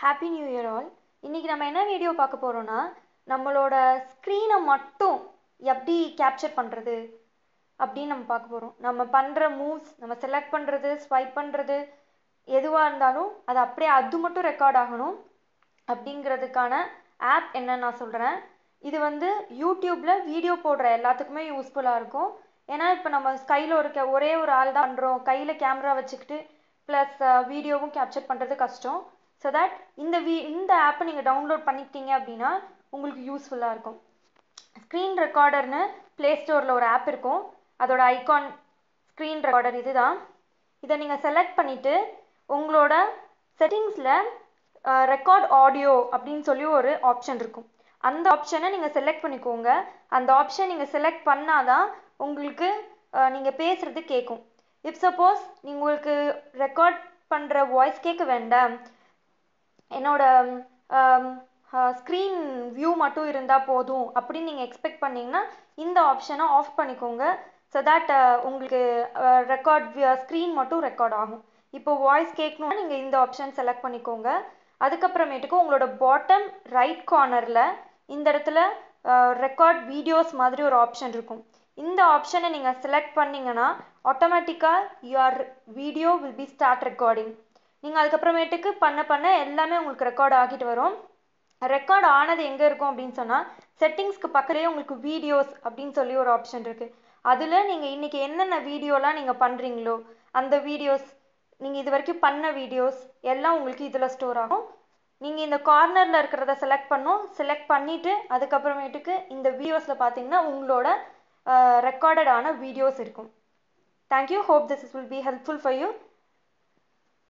happy new year all இன்றைக்கி நம்ம என்ன வீடியோ பார்க்க போகிறோன்னா நம்மளோட ஸ்க்ரீனை மட்டும் எப்படி கேப்சர் பண்ணுறது அப்படின்னு நம்ம பார்க்க போகிறோம் நம்ம பண்ணுற மூவ்ஸ் நம்ம செலக்ட் பண்ணுறது ஸ்வைப் பண்ணுறது எதுவாக இருந்தாலும் அது அப்படியே அது மட்டும் ரெக்கார்ட் ஆகணும் அப்படிங்கிறதுக்கான ஆப் என்னன்னு நான் சொல்கிறேன் இது வந்து யூடியூப்பில் வீடியோ போடுற எல்லாத்துக்குமே யூஸ்ஃபுல்லாக இருக்கும் ஏன்னா இப்போ நம்ம கையில் இருக்க ஒரே ஒரு ஆள் தான் பண்ணுறோம் கையில் கேமரா வச்சுக்கிட்டு ப்ளஸ் வீடியோவும் கேப்சர் பண்ணுறது கஷ்டம் ஸோ தட் இந்த வீ இந்த ஆப்பை நீங்கள் டவுன்லோட் பண்ணிக்கிட்டீங்க அப்படின்னா உங்களுக்கு யூஸ்ஃபுல்லாக இருக்கும் ஸ்க்ரீன் ரெக்கார்டர்னு ப்ளே ஸ்டோரில் ஒரு ஆப் இருக்கும் அதோட ஐகான் ஸ்க்ரீன் ரெக்கார்டர் இதுதான் இதை நீங்கள் செலக்ட் பண்ணிவிட்டு உங்களோட செட்டிங்ஸில் ரெக்கார்ட் ஆடியோ அப்படின்னு சொல்லி ஒரு ஆப்ஷன் இருக்கும் அந்த ஆப்ஷனை நீங்கள் செலக்ட் பண்ணிக்கோங்க அந்த ஆப்ஷன் நீங்கள் செலக்ட் பண்ணாதான் உங்களுக்கு நீங்கள் பேசுகிறது கேட்கும் இப் சப்போஸ் நீங்கள் உங்களுக்கு ரெக்கார்ட் பண்ணுற வாய்ஸ் கேட்க வேண்டாம் என்னோட ஸ்க்ரீன் வியூ மட்டும் இருந்தால் போதும் அப்படின்னு நீங்கள் எக்ஸ்பெக்ட் பண்ணிங்கன்னா இந்த ஆப்ஷனை ஆஃப் பண்ணிக்கோங்க ஸோ தட் உங்களுக்கு ரெக்கார்ட் ஸ்க்ரீன் மட்டும் ரெக்கார்ட் ஆகும் இப்போ வாய்ஸ் கேட்கணுன்னா நீங்கள் இந்த ஆப்ஷன் செலக்ட் பண்ணிக்கோங்க அதுக்கப்புறமேட்டுக்கு உங்களோட பாட்டம் ரைட் கார்னரில் இந்த இடத்துல ரெக்கார்ட் வீடியோஸ் மாதிரி ஒரு ஆப்ஷன் இருக்கும் இந்த ஆப்ஷனை நீங்கள் செலக்ட் பண்ணிங்கன்னா ஆட்டோமேட்டிக்காக your video will be start recording நீங்கள் அதுக்கப்புறமேட்டுக்கு பண்ண பண்ண எல்லாமே உங்களுக்கு ரெக்கார்ட் ஆகிட்டு வரும் ரெக்கார்ட் ஆனது எங்கே இருக்கும் அப்படின்னு சொன்னால் செட்டிங்ஸ்க்கு பக்கத்துலேயே உங்களுக்கு வீடியோஸ் அப்படின்னு சொல்லி ஒரு ஆப்ஷன் இருக்குது அதில் நீங்கள் இன்றைக்கி என்னென்ன வீடியோலாம் நீங்கள் பண்ணுறீங்களோ அந்த வீடியோஸ் நீங்கள் இது வரைக்கும் பண்ண வீடியோஸ் எல்லாம் உங்களுக்கு இதில் ஸ்டோர் ஆகும் நீங்கள் இந்த கார்னரில் இருக்கிறத செலக்ட் பண்ணும் செலக்ட் பண்ணிவிட்டு அதுக்கப்புறமேட்டுக்கு இந்த வீடியோஸில் பார்த்தீங்கன்னா உங்களோட ரெக்கார்டடான வீடியோஸ் இருக்கும் thank you hope this is will be helpful for you